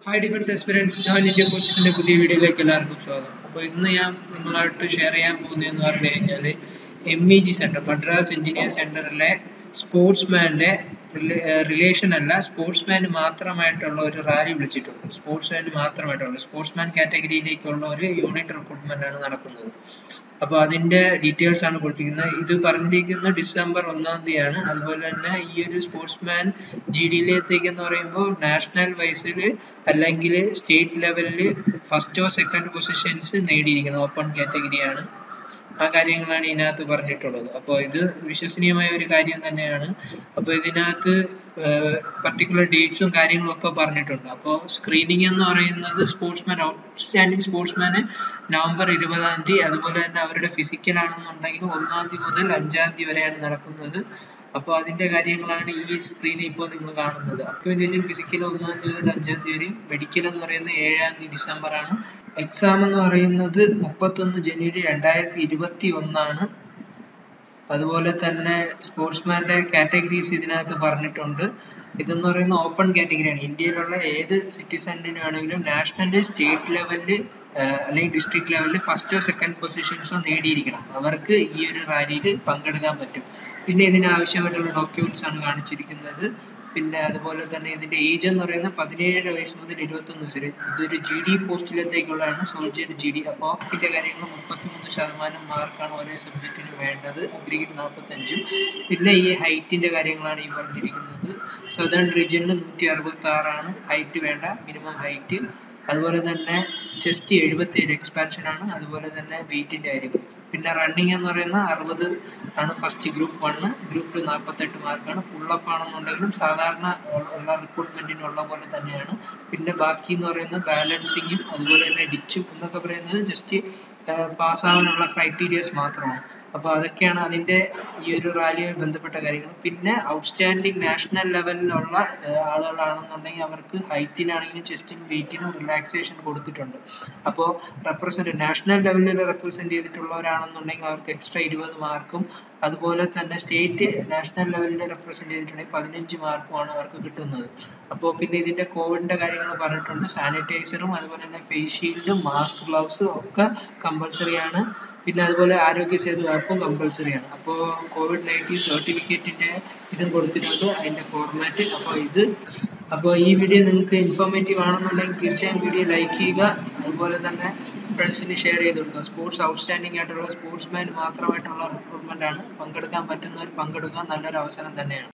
hi defence experience ഞാൻ India കോച്ചിന്റെ പുതിയ വീഡിയോയിലേക്ക് എല്ലാവർക്കും സ്വാഗതം അപ്പോൾ ഇന്ന് ഞാൻ നിങ്ങളായിട്ട് ഷെയർ ചെയ്യാൻ പോകുന്നതെന്ന് പറഞ്ഞു കഴിഞ്ഞാൽ M E G centre Madras engineer സെന്ററിലെ സ്പോർട്സ്മാൻ്റെ റിലേഷൻ അല്ല സ്പോർട്സ്മാന് മാത്രമായിട്ടുള്ള ഒരു റാലി വിളിച്ചിട്ടുണ്ട് സ്പോർട്സ്മാന് മാത്രമായിട്ടുള്ള സ്പോർട്സ്മാൻ കാറ്റഗറിയിലേക്കുള്ള ഒരു യൂണിറ്റ് റിക്രൂട്ട്മെന്റ് ആണ് നടക്കുന്നത് അപ്പോൾ അതിന്റെ ഡീറ്റെയിൽസ് ആണ് കൊടുത്തിരിക്കുന്നത് ഇത് പറഞ്ഞിരിക്കുന്നത് ഡിസംബർ ഒന്നാം തീയതിയാണ് അതുപോലെ തന്നെ ഈ ഒരു സ്പോർട്സ്മാൻ ജി ഡിയിലേക്ക് എന്ന് പറയുമ്പോൾ നാഷണൽ വൈസിൽ അല്ലെങ്കിൽ സ്റ്റേറ്റ് ലെവലിൽ ഫസ്റ്റോ സെക്കൻഡ് പൊസിഷൻസ് നേടിയിരിക്കണം ഓപ്പൺ കാറ്റഗറിയാണ് ആ കാര്യങ്ങളാണ് ഇതിനകത്ത് പറഞ്ഞിട്ടുള്ളത് അപ്പോൾ ഇത് വിശ്വസനീയമായ ഒരു കാര്യം തന്നെയാണ് അപ്പോൾ ഇതിനകത്ത് പർട്ടിക്കുലർ ഡേറ്റ്സും കാര്യങ്ങളും ഒക്കെ പറഞ്ഞിട്ടുണ്ട് അപ്പോൾ സ്ക്രീനിങ് എന്ന് പറയുന്നത് സ്പോർട്സ്മാൻ ഔട്ട്സ്റ്റാൻഡിങ് സ്പോർട്സ്മാന് നവംബർ ഇരുപതാം തീയതി അതുപോലെ തന്നെ അവരുടെ ഫിസിക്കൽ ആണെന്നുണ്ടെങ്കിൽ ഒന്നാം തീയതി മുതൽ അഞ്ചാം തീയതി വരെയാണ് നടക്കുന്നത് അപ്പോൾ അതിന്റെ കാര്യങ്ങളാണ് ഈ സ്ക്രീനിൽ ഇപ്പോൾ നിങ്ങൾ കാണുന്നത് അക്യുമെന്റേഷൻ ഫിസിക്കൽ ഒന്നാം തീയതി മുതൽ അഞ്ചാം തീയതി വരെയും മെഡിക്കൽ എന്ന് പറയുന്നത് ഏഴാം തീയതി ഡിസംബർ ആണ് എക്സാം എന്ന് പറയുന്നത് മുപ്പത്തൊന്ന് ജനുവരി രണ്ടായിരത്തി ഇരുപത്തി ഒന്നാണ് അതുപോലെ തന്നെ സ്പോർട്സ്മാന്റെ കാറ്റഗറീസ് ഇതിനകത്ത് പറഞ്ഞിട്ടുണ്ട് ഇതെന്ന് പറയുന്ന ഓപ്പൺ കാറ്റഗറിയാണ് ഇന്ത്യയിലുള്ള ഏത് സിറ്റിസണിന് വേണമെങ്കിലും നാഷണൽ സ്റ്റേറ്റ് ലെവലിൽ അല്ലെങ്കിൽ ഡിസ്ട്രിക്ട് ലെവലിൽ ഫസ്റ്റോ സെക്കൻഡ് പൊസിഷൻസോ നേടിയിരിക്കണം അവർക്ക് ഈ ഒരു റാലിയിൽ പങ്കെടുക്കാൻ പറ്റും പിന്നെ ഇതിന് ആവശ്യമായിട്ടുള്ള ഡോക്യുമെന്റ്സ് ആണ് കാണിച്ചിരിക്കുന്നത് പിന്നെ അതുപോലെ തന്നെ ഇതിന്റെ ഏജ് എന്ന് പറയുന്നത് പതിനേഴ് വയസ്സ് മുതൽ ഇരുപത്തൊന്ന് വയസ്സ് വരെ ഇതൊരു ജി ഡി പോസ്റ്റിലത്തേക്കുള്ളതാണ് സോൾജിയർ ജി ഡി അപ്പോൾ ഇതിന്റെ കാര്യങ്ങൾ മുപ്പത്തിമൂന്ന് ശതമാനം മാർക്കാണ് ഓരോ സബ്ജക്റ്റിന് വേണ്ടത് അഗ്രിഗേറ്റ് നാൽപ്പത്തഞ്ചും പിന്നെ ഈ ഹൈറ്റിന്റെ കാര്യങ്ങളാണ് ഈ പറഞ്ഞിരിക്കുന്നത് സദേൺ റീജിയനിൽ നൂറ്റി അറുപത്തി ആറാണ് ഹൈറ്റ് വേണ്ട മിനിമം ഹൈറ്റ് അതുപോലെ തന്നെ ചെസ്റ്റ് എഴുപത്തേഴ് എക്സ്പാൻഷൻ ആണ് അതുപോലെ തന്നെ വെയിറ്റിന്റെ കാര്യം പിന്നെ റണ്ണിങ് എന്ന് പറയുന്ന അറുപത് ആണ് first group one group two നാൽപ്പത്തെട്ട് മാർക്കാണ് പുള്ളപ്പ് ആണെന്നുണ്ടെങ്കിലും സാധാരണ ഉള്ള റിക്രൂട്ട്മെന്റിനുള്ള പോലെ തന്നെയാണ് പിന്നെ ബാക്കി എന്ന് പറയുന്നത് ബാലൻസിങ്ങും അതുപോലെ തന്നെ ഡിച്ചും എന്നൊക്കെ പറയുന്നത് ജസ്റ്റ് പാസ്സാവാനുള്ള ക്രൈറ്റീരിയസ് മാത്രമാണ് അപ്പോൾ അതൊക്കെയാണ് അതിന്റെ ഈ ഒരു റാലിയുമായി ബന്ധപ്പെട്ട കാര്യങ്ങൾ പിന്നെ ഔട്ട്സ്റ്റാൻഡിങ് നാഷണൽ ലെവലിലുള്ള ആളുകളാണെന്നുണ്ടെങ്കിൽ അവർക്ക് ഹൈറ്റിനാണെങ്കിലും ചെസ്റ്റിനും വെയിറ്റിനും റിലാക്സേഷൻ കൊടുത്തിട്ടുണ്ട് അപ്പോൾ റെപ്രസെന്റ് നാഷണൽ ലെവലിൽ റെപ്രസെന്റ് ചെയ്തിട്ടുള്ളവരാണെന്നുണ്ടെങ്കിൽ അവർക്ക് എക്സ്ട്രാ ഇരുപത് മാർക്കും അതുപോലെ തന്നെ സ്റ്റേറ്റ് നാഷണൽ ലെവലിൽ റെപ്രസെന്റ് ചെയ്തിട്ടുണ്ടെങ്കിൽ പതിനഞ്ച് മാർക്കുമാണ് അവർക്ക് കിട്ടുന്നത് അപ്പോൾ പിന്നെ ഇതിന്റെ കോവിഡിന്റെ കാര്യങ്ങൾ പറഞ്ഞിട്ടുണ്ട് സാനിറ്റൈസറും അതുപോലെ തന്നെ ഫേസ് ഷീൽഡും മാസ്ക് ഗ്ലൗസും ഒക്കെ കമ്പൾസറി ആണ് പിന്നെ അതുപോലെ ആരോഗ്യ സേതു ആപ്പും കമ്പൾസറി ആണ് അപ്പോൾ കോവിഡ് നയൻറ്റീൻ സർട്ടിഫിക്കറ്റിന്റെ ഇതും കൊടുത്തിട്ടുണ്ട് അതിന്റെ ഫോർമാറ്റ് അപ്പോൾ ഇത് അപ്പോൾ ഈ വീഡിയോ നിങ്ങൾക്ക് ഇൻഫോർമേറ്റീവ് ആണെന്നുണ്ടെങ്കിൽ തീർച്ചയായും വീഡിയോ ലൈക്ക് ചെയ്യുക അതുപോലെ തന്നെ ഫ്രണ്ട്സിന് ഷെയർ ചെയ്ത് കൊടുക്കുക സ്പോർട്സ് ഔട്ട്സ്റ്റാൻഡിംഗ് ആയിട്ടുള്ള സ്പോർട്സ്മാൻ മാത്രമായിട്ടുള്ള റിക്രൂട്ട്മെന്റ് ആണ് പങ്കെടുക്കാൻ പറ്റുന്നവർ പങ്കെടുക്കുക നല്ലൊരു അവസരം തന്നെയാണ്